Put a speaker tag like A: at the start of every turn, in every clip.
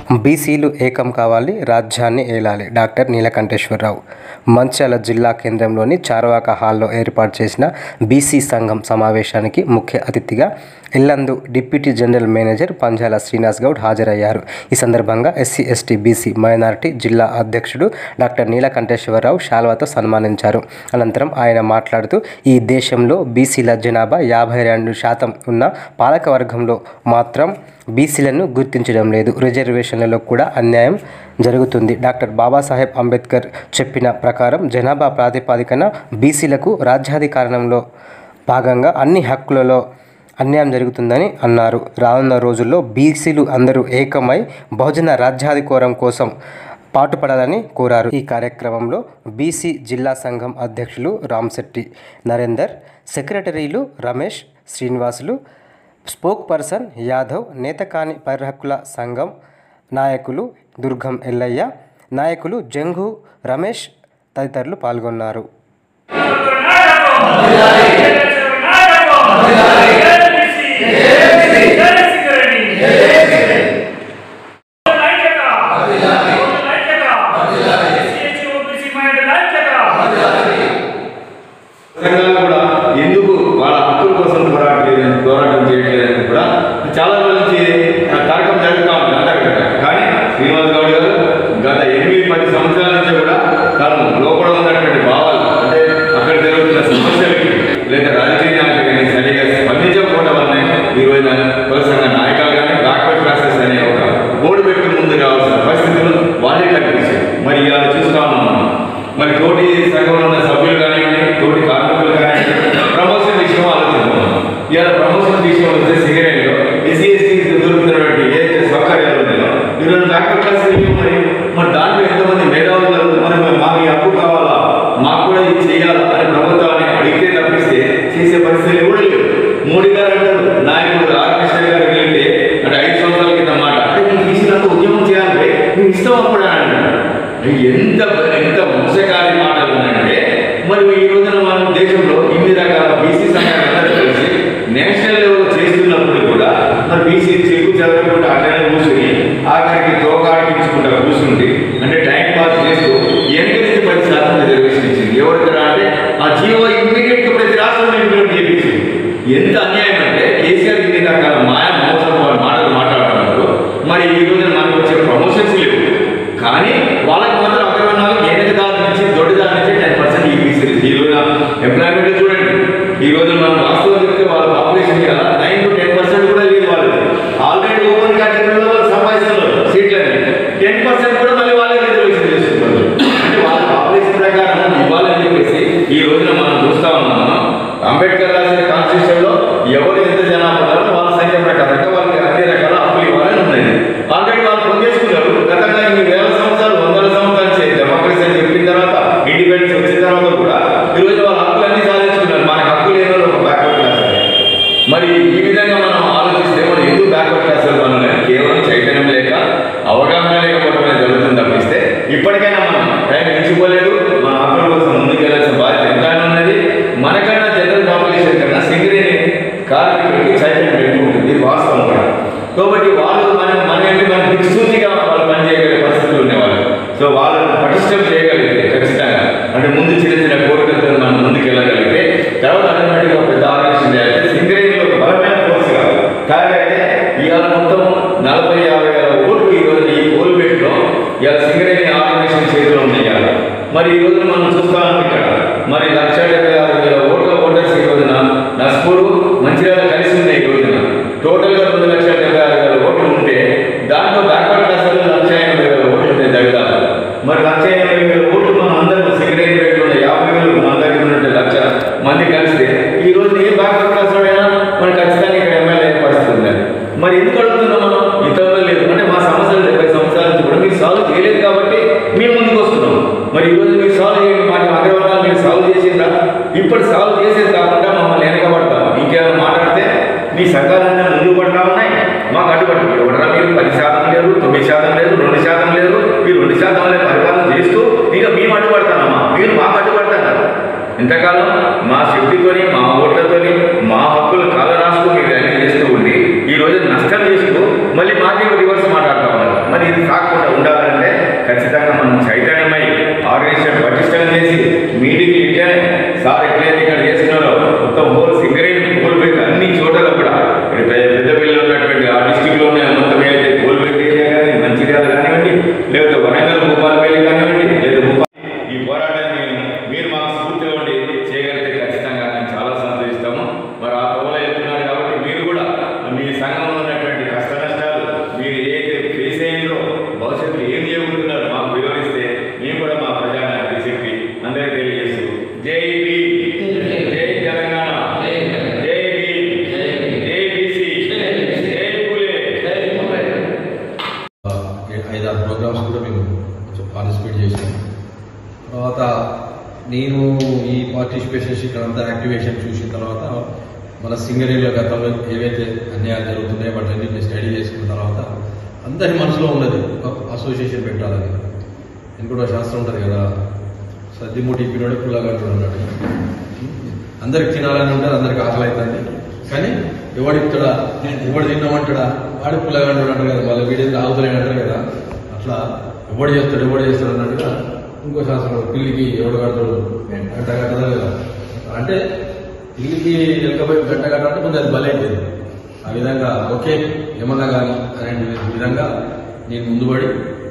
A: బీసీలు ఏకం కావాలి రాజ్యాన్ని ఏలాలి డాక్టర్ నీలకంఠేశ్వరరావు మంచిర్యాల జిల్లా కేంద్రంలోని చార్వాక హాల్లో ఏర్పాటు చేసిన బీసీ సంఘం సమావేశానికి ముఖ్య అతిథిగా Yellandu deputy general manager Panjala Srinivas Goud హాజరయ్యారు ఈ సందర్భంగా ఎస్సీ ఎస్టీ బీసీ మైనారిటీ జిల్లా అధ్యక్షుడు డాక్టర్ నీలకంఠేశ్వరరావు శాల్వాతో సన్మానించారు అనంతరం ఆయన మాట్లాడుతూ ఈ దేశంలో బీసీల జనాభా యాభై రెండు శాతం ఉన్న పాలకవర్గంలో మాత్రం బీసీలను గుర్తించడం లేదు రిజర్వేషన్లలో కూడా అన్యాయం జరుగుతుంది డాక్టర్ బాబాసాహెబ్ అంబేద్కర్ చెప్పిన ప్రకారం జనాభా ప్రాతిపాదికన బీసీలకు రాజ్యాధికారంలో భాగంగా అన్ని హక్కులలో అన్యాయం జరుగుతుందని అన్నారు రానున్న రోజుల్లో బీసీలు అందరూ ఏకమై బహుజన రాజ్యాధికారం కోసం పాటుపడాలని కోరారు ఈ కార్యక్రమంలో బీసీ జిల్లా సంఘం అధ్యక్షులు రామ్శెట్టి నరేందర్ సెక్రటరీలు రమేష్ శ్రీనివాసులు స్పోక్ పర్సన్ యాదవ్ నేతకాని పరిహక్కుల సంఘం నాయకులు దుర్గం ఎల్లయ్య నాయకులు జంగు రమేష్ తదితరులు పాల్గొన్నారు
B: తెలంగాణ కూడా ఎందుకు వాళ్ళ హక్కుల కోసం పోరాటం పోరాటం చేయట్లేదని కూడా చాలా రోజుల నుంచి ఆ తర్కం జరుగుతూ ఉంటుంది అంటారు కదా కానీ శ్రీనివాస్ గౌడ్ గారు గత ఎనిమిది పది సంవత్సరాల నుంచి కూడా తను లోపల ఉన్నటువంటి భావాలు అంటే అక్కడ జరుగుతున్న సమస్యలకి లేదా రాజకీయ నాయకులు కానీ సరిగా స్పందించకపోవడం వల్లనే ఈ రోజున కులసంఘ నాయకులు కానీ బ్యాక్వర్డ్ క్లాసెస్ అనే ఒక బోర్డు పెట్టి ముందు రావాల్సిన పరిస్థితులు వాళ్ళే కల్పించారు మరి ఇవాళ చూస్తా ఉన్నాం మనం. మరి తోటి సంఘంలో ఉన్న సభ్యులు కానివ్వండి తోటి కార్మికులు కానివ్వండి ప్రమోషన్ విషయం ఆలోచిస్తున్నాం ఇవాళ ప్రమోషన్ విషయం వస్తే సింగరేణిలో ఎస్సీ ఎస్టీ దొరుకుతున్నటువంటి ఏదైతే సౌకర్యాలు ఉన్నాయో ఈరోజు డాక్టర్ క్లాస్ మరి మరి దాంట్లో ఎంతమంది మేధావులు ఉన్నారు? మరి మరి మాకు ఈ హక్కు కావాలా మాకు కూడా ఇది చేయాలా అని ప్రభుత్వాన్ని అడిగితే తప్పిస్తే చేసే పరిస్థితులు కూడా లేవు మోడీ గారు అంటారు నాయకుడు ఆర్ కృష్ణ గారు వెళ్తే అంటే ఐదు సంవత్సరాల కింద మాట అంటే మీకు ఇచ్చినంత ఉద్యమం చేయాలి మీకు ఇష్టం అప్పుడు అని అంటారు ఎంత ఎంత మోసకారి మాటలు ఉన్నాయంటే మరి ఈ రోజున మన దేశంలో ఇన్ని రకాల బీసీ సంఘాలు అందరూ కలిసి నేషనల్ లెవెల్లో చేస్తున్నప్పుడు కూడా మరి బీసీ చెక్కు చదవకుండా అట్లనే కూర్చుని ఆఖరికి తోకాడిపించుకుంటా కూర్చుంది అంటే టైం పాస్ చేస్తూ ఎనిమిది పది శాతం రిజర్వేషన్ ఇచ్చింది ఎవరికి అంటే ఆ జీవో ఇమ్మీడియట్ గా ప్రతి రాష్ట్రంలో ఇంప్లిమెంట్ చేయించింది ఎంత అన్యాయం అంటే కేసీఆర్ ఇన్ని రకాల మాయ మోసం వాళ్ళ మాటలు మాట్లాడుతున్నారు మరి ఈ రోజున మనకు వచ్చే ప్రమోషన్స్ లేవు కానీ వాళ్ళకి మాత్రం అగ్రవర్ణాలకు ఏనుక దాని నుంచి దొడ్డి దాని నుంచి టెన్ పర్సెంట్ ఈపీసీ ఈ రోజున ఎంప్లాయ్మెంట్ చూడండి ఈ రోజు మనం వాస్తవం చెప్తే వాళ్ళ పాపులేషన్ కదా నైన్ టు టెన్ పర్సెంట్ కూడా లేదు వాళ్ళది ఆల్రెడీ ఓపెన్ కేటగిరీలో వాళ్ళు సంపాదిస్తున్నారు సీట్లని టెన్ పర్సెంట్ కూడా మళ్ళీ వాళ్ళే రిజర్వేషన్ చేస్తున్నారు అంటే వాళ్ళ పాపులేషన్ ప్రకారం ఇవ్వాలని చెప్పేసి ఈ రోజున మనం చూస్తా ఉన్నాము అంబేద్కర్ రాసిన కాన్స్టిట్యూషన్ లో ఎవరు ఎంత జనాభా ఉన్నారో వాళ్ళ సంఖ్య ప్రకారంగా వాళ్ళకి అన్ని రకాల హక్కులు ఇవ్వాలని ఉన్నాయి ఆల్రెడీ వాళ్ళు పొందేసుకున్నారు గతంగా ఇన్ని వేల సంవత్సరాలు వందల సంవత్సరాలు చేసి డెమోక్రసీ అని చెప్పిన తర్వాత ఇండిపెండెన్స్ వచ్చిన తర్వాత కూడా ఈ రోజు వాళ్ళ హక్కులన్నీ సాధించుకున్నారు మనకి హక్కు లేని వాళ్ళు ఒక బ్యాక్వర్డ్ క్లాస్ అని. మరి ఈ విధంగా మనం ఆలోచిస్తే మనం ఎందుకు బ్యాక్వర్డ్ క్లాస్ మనల్ని కేవలం చైతన్యం లేక అవగాహన లేకపోవడమే జరుగుతుంది తప్పిస్తే ఇప్పటికైనా మనం టైం మించిపోలేదు మన హక్కుల కోసం ముందుకెళ్లాల్సిన బాధ్యత ఎంతైనా ఉన్నది మనకన్నా జనరల్ పాపులేషన్ కన్నా సింగరేణి కార్మికులకి చైతన్యం ఎక్కువ ఉంటుంది ఇది వాస్తవం కూడా కాబట్టి వాళ్ళు మనం మన ఏంటి మన దిక్సూచిగా వాళ్ళు పనిచేయగలిగే పరిస్థితులు ఉండేవాళ్ళు సో వాళ్ళని పటిష్టం చేయగలిగితే ఖచ్చితంగా అంటే ముందు చిన్న చిన్న కోరికలతో మనం ముందుకు వెళ్ళగలిగితే తర్వాత ఆటోమేటిక్గా ఒక పెద్ద ఆర్గనైజేషన్ చేయాలి సింగరేణిలో ఒక బలమైన ఫోర్స్ కాదు కాబట్టి ఇవాళ మొత్తం నలభై యాభై వేల ఓట్లు ఈ రోజు ఈ కోల్బెట్లో ఇవాళ సింగరేణి ఆర్గనైజేషన్ చేతిలో ఉన్నాయి ఇవాళ మరి ఈ రోజున మనం చూస్తాం ఇక్కడ మరి లక్ష డెబ్బై ఆరు వేల ఓట్ల ఓటర్స్ ఈ రోజున నస్పూరు మంచిర్యాల కలిసి ఉన్నాయి ఈ రోజున టోటల్గా రెండు లక్షల డెబ్బై ఆరు వేల ఓట్లు ఉంటే దాంట్లో బ్యాక్వర్డ్ క్లాస్ వాళ్ళు లక్ష ఎనభై వేల ఓట్లు ఉంటాయి దళితాలు మరి లక్ష ఎనభై వేల ఓట్లు మనం అందరం సింగరేణి రేట్లో ఉన్న యాభై వేలు మన దగ్గర ఉన్నట్టు లక్ష మంది కలిస్తే ఈ రోజు ఏ బ్యాక్వర్డ్ క్లాస్ అయినా మనకి ఖచ్చితంగా ఇక్కడ ఎమ్మెల్యే పరిస్థితి ఉందండి మరి ఎందుకు అడుగుతున్నాం మనం ఇతరులు లేదు అంటే మా సమస్యలు డెబ్బై సంవత్సరాల నుంచి కూడా మీరు సాల్వ్ చేయలేదు కాబట్టి మేము ముందుకు వస్తున్నాం మరి ఈ రోజు మీరు సాల్వ్ చేయండి మాకు అగ్రవర్ణాలు మీరు సాల్వ్ చేసిందా ఇప్పుడు సాల్వ్ చేసేది కాకుండా మమ్మల్ని వెనకబడతాం ఇంకేమైనా మాట్లాడితే మీ సంఘాలన్నీ ముందుకు పడతా ఉన్నాయి మాకు అడ్డుపడి ఎవడరా మీరు పది శాతం లేదు తొమ్మిది శాతం లేదు రెండు శాతం లేదు మీరు రెండు శాతం లేదు పరిపాలన చేస్తూ ఇంకా మేము అడ్డుపడతానమ్మా మీరు మాకు అడ్డుపడతారు ఇంతకాలం మా శక్తితోని మా ఓట్లతోని మా హక్కులు కాల రాస్తూ మీరు ర్యాలీ చేస్తూ ఉండి ఈ రోజు నష్టం చేస్తూ మళ్ళీ మాకే రివర్స్ మాట్లాడుతూ ఉన్నారు మరి ఇది
C: పార్టిసిపేషన్స్ ఇక్కడ అంతా యాక్టివేషన్ చూసిన తర్వాత మన సింగరేణిలో గతంలో ఏవైతే అన్యాయాలు జరుగుతున్నాయో వాటన్నిటిని స్టడీ చేసుకున్న తర్వాత అందరి మనసులో ఉన్నది ఒక అసోసియేషన్ పెట్టాలని నేను కూడా శాస్త్రం ఉంటుంది కదా సద్దిమూటి ఇప్పినోడు పుల్లగాడు అన్నాడు అందరికి తినాలని ఉంటుంది అందరికి ఆకలి అవుతుంది కానీ ఎవడిస్తాడా ఎవడు తిన్నామంటాడా వాడి పుల్లగాడు అంటారు కదా మళ్ళీ వీడి ఆగుతలేడు అంటారు కదా అట్లా ఎవడు చేస్తాడు ఎవడు చేస్తాడు అన్నట్టుగా ఇంకో శాస్త్రం పిల్లికి ఎవడు కడతాడు గంట కట్టదా కదా అంటే పిల్లికి ఎలకపోయి గంట కట్టాలంటే ముందు అది బలైపోయింది ఆ విధంగా ఓకే ఏమన్నా కానీ అనే విధంగా నేను ముందుపడి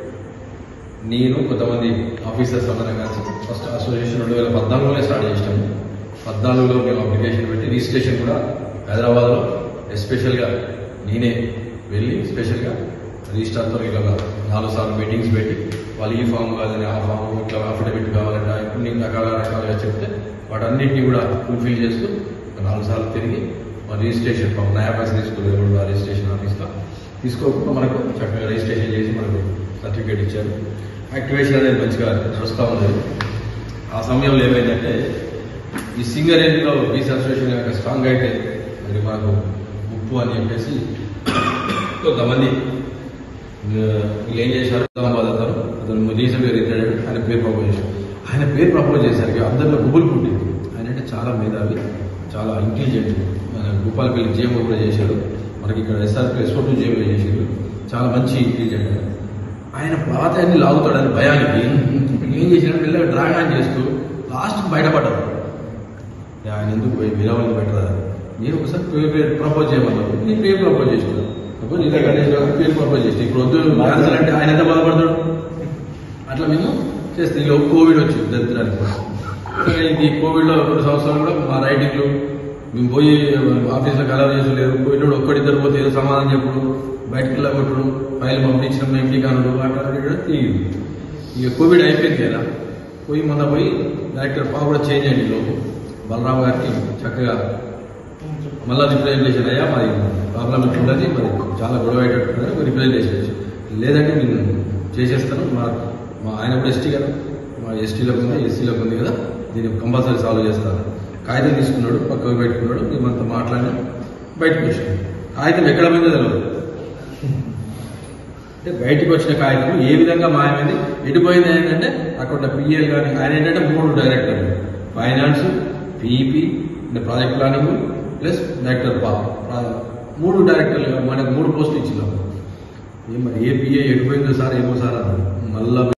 C: నేను కొంతమంది ఆఫీసర్స్ అందరం కలిసి ఫస్ట్ అసోసియేషన్ రెండు వేల పద్నాలుగులోనే స్టార్ట్ చేసినాము పద్నాలుగులో మేము అప్లికేషన్ పెట్టి రిజిస్ట్రేషన్ కూడా హైదరాబాద్లో ఎస్పెషల్గా నేనే వెళ్ళి స్పెషల్గా రిజిస్టార్తో ఇట్లా నాలుగు సార్లు మీటింగ్స్ పెట్టి వాళ్ళు ఈ ఫామ్ కాదని ఆ ఫామ్ ఇట్లా అఫిడవిట్ కావాలంటే ఇప్పుడు నేను రకాల రకాలుగా చెప్తే వాటన్నిటిని కూడా ఫుల్ఫిల్ చేస్తూ ఒక నాలుగు సార్లు తిరిగి మా రిజిస్ట్రేషన్ ఫామ్ నయాపాస్ తీసుకోలేదు ఆ రిజిస్ట్రేషన్ ఆఫీస్లో తీసుకోకుండా మనకు చక్కగా రిజిస్ట్రేషన్ చేసి మనకు సర్టిఫికేట్ ఇచ్చారు యాక్టివేషన్ అనేది మంచిగా నడుస్తూ ఉంది ఆ సమయంలో ఏమైందంటే ఈ సింగర్ ఏరియాలో బీసీ అసోసియేషన్ కనుక స్ట్రాంగ్ అయితే మరి మనకు ముప్పు అని చెప్పేసి కొంతమంది ఆ, వీళ్ళు ఏం చేశారు నిజామాబాద్ అతను అతను రీసెంట్గా రిటైర్డ్ ఆయన పేరు ప్రపోజ్ చేశారు ఆయన పేరు ప్రపోజ్ చేసరికి అందరిలో గుబులు పుట్టింది ఆయన అంటే చాలా మేధావి చాలా ఇంటెలిజెంట్ మన భూపాలపల్లి జేఎం కూడా చేశాడు మనకి ఇక్కడ ఎస్ఆర్పి ఎస్ఓ టూ జేఎం చేశాడు చాలా మంచి ఇంటెలిజెంట్ ఆయన. ఆయన పాత అన్ని లాగుతాడని భయానికి ఏం చేసినా పిల్లలు డ్రాగ్ ఆన్ చేస్తూ లాస్ట్ బయటపడ్డారు ఆయన ఎందుకు పోయి విరామలు పెట్టరా నేను ఒకసారి పేరు పేరు ప్రపోజ్ చేయమన్నారు నేను పేరు ప్రపోజ్ చేస్తున్నాను అప్పుడు నీళ్ళ గణేష్ గారు పేరు ప్రపోజ్ చేస్తే ఇప్పుడు వద్దు క్యాన్సల్ అంటే ఆయన ఎంత బాధపడతాడు అట్లా మేము చేస్తే ఇలా కోవిడ్ వచ్చింది దరిద్రానికి సరే ఇది కోవిడ్లో రెండు సంవత్సరాలు కూడా మా రైటింగ్లు మేము పోయి ఆఫీస్లో కలర్ చేసలేదు పోయినప్పుడు ఒక్కడిద్దరు పోతే ఏదో సమాధానం చెప్పుడు బయటకు వెళ్ళగొట్టడం ఫైల్ పంపించడం ఎంపీ కానుడు అట్లా అట్లా తీయదు ఇక కోవిడ్ అయిపోయింది కదా పోయి మొన్న పోయి డైరెక్టర్ పా కూడా చేంజ్ అయ్యింది లోపు బలరాం గారికి చక్కగా మళ్ళీ రిప్రజెంటేషన్ అయ్యా మరి ప్రాబ్లం ఇట్లున్నది మరి చాలా గొడవ అయ్యేటట్టు రిప్రజెంటేషన్ చేసి లేదంటే నేను చేసేస్తాను మా మా ఆయన కూడా ఎస్టీ కదా మా ఎస్టీలకు ఉంది ఎస్సీలకు ఉంది కదా దీన్ని కంపల్సరీ సాల్వ్ చేస్తాను కాగితం తీసుకున్నాడు పక్కకు పెట్టుకున్నాడు మేమంతా మాట్లాడి బయటకు వచ్చాడు కాగితం ఎక్కడ పోయిందో తెలియదు అంటే బయటకు వచ్చిన కాగితం ఏ విధంగా మాయమైంది ఎటుపోయింది ఏంటంటే అక్కడ పిఎల్ కానీ ఆయన ఏంటంటే మూడు డైరెక్టర్లు finance PEP project planning plus director పా ప్రా- మూడు డైరెక్టర్లు మనకు మూడు పోస్టులు ఇచ్చినాం ఏం మరి ఏ పిఏ ఎటుపోయిందో సార్ ఏమో సార్ అన్నాడు మళ్ళా